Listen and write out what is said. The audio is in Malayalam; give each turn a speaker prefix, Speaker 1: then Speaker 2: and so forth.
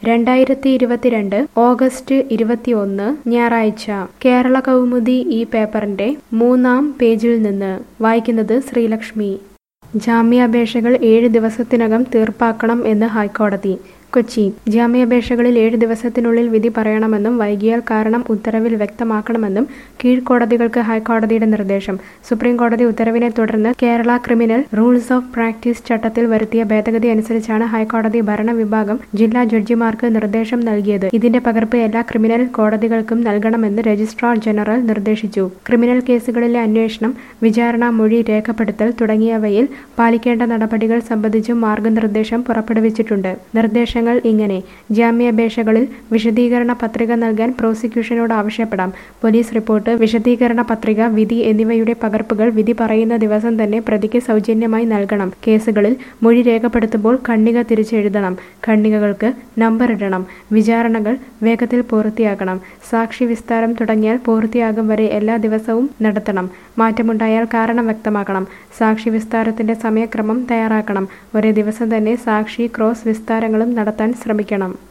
Speaker 1: രണ്ടായിരത്തി ഇരുപത്തിരണ്ട് ഓഗസ്റ്റ് ഇരുപത്തിയൊന്ന് ഞായറാഴ്ച കേരള കൗമുദി ഈ പേപ്പറിന്റെ മൂന്നാം പേജിൽ നിന്ന് വായിക്കുന്നത് ശ്രീലക്ഷ്മി ജാമ്യാപേക്ഷകൾ ഏഴ് ദിവസത്തിനകം തീർപ്പാക്കണം എന്ന് ഹൈക്കോടതി കൊച്ചി ജാമ്യാപേക്ഷകളിൽ ഏഴ് ദിവസത്തിനുള്ളിൽ വിധി പറയണമെന്നും വൈകിയാൽ കാരണം ഉത്തരവിൽ വ്യക്തമാക്കണമെന്നും കീഴ്ക്കോടതികൾക്ക് ഹൈക്കോടതിയുടെ നിർദ്ദേശം സുപ്രീം കോടതി ഉത്തരവിനെ തുടർന്ന് Kerala criminal rules of practice ചട്ടത്തിൽ വരുത്തിയ ഭേദഗതി അനുസരിച്ചാണ് ഹൈക്കോടതി ഭരണവിഭാഗം ജില്ലാ ജഡ്ജിമാർക്ക് നിർദ്ദേശം നൽകിയത് ഇതിന്റെ പകർപ്പ് എല്ലാ ക്രിമിനൽ കോടതികൾക്കും നൽകണമെന്ന് രജിസ്ട്രാർ ജനറൽ നിർദ്ദേശിച്ചു ക്രിമിനൽ കേസുകളിലെ അന്വേഷണം വിചാരണ മൊഴി രേഖപ്പെടുത്തൽ തുടങ്ങിയവയിൽ പാലിക്കേണ്ട നടപടികൾ സംബന്ധിച്ചും മാർഗനിർദ്ദേശം പുറപ്പെടുവിച്ചിട്ടുണ്ട് നിർദ്ദേശങ്ങൾ ഇങ്ങനെ ജാമ്യാപേക്ഷകളിൽ വിശദീകരണ പത്രിക നൽകാൻ പ്രോസിക്യൂഷനോട് ആവശ്യപ്പെടാം പോലീസ് റിപ്പോർട്ട് വിശദീകരണ പത്രിക വിധി എന്നിവയുടെ പകർപ്പുകൾ വിധി പറയുന്ന ദിവസം തന്നെ പ്രതിക്ക് സൗജന്യമായി നൽകണം കേസുകളിൽ മൊഴി രേഖപ്പെടുത്തുമ്പോൾ ഖണ്ഡിക തിരിച്ചെഴുതണം ഖണ്ഡികകൾക്ക് നമ്പർ ഇടണം വിചാരണകൾ വേഗത്തിൽ പൂർത്തിയാക്കണം സാക്ഷി വിസ്താരം തുടങ്ങിയാൽ പൂർത്തിയാകും വരെ എല്ലാ ദിവസവും നടത്തണം മാറ്റമുണ്ടായാൽ കാരണം വ്യക്തമാക്കണം സാക്ഷി വിസ്താരത്തിന്റെ സമയക്രമം തയ്യാറാക്കണം ഒരേ ദിവസം തന്നെ സാക്ഷി ക്രോസ് വിസ്താരങ്ങളും നടത്താൻ ശ്രമിക്കണം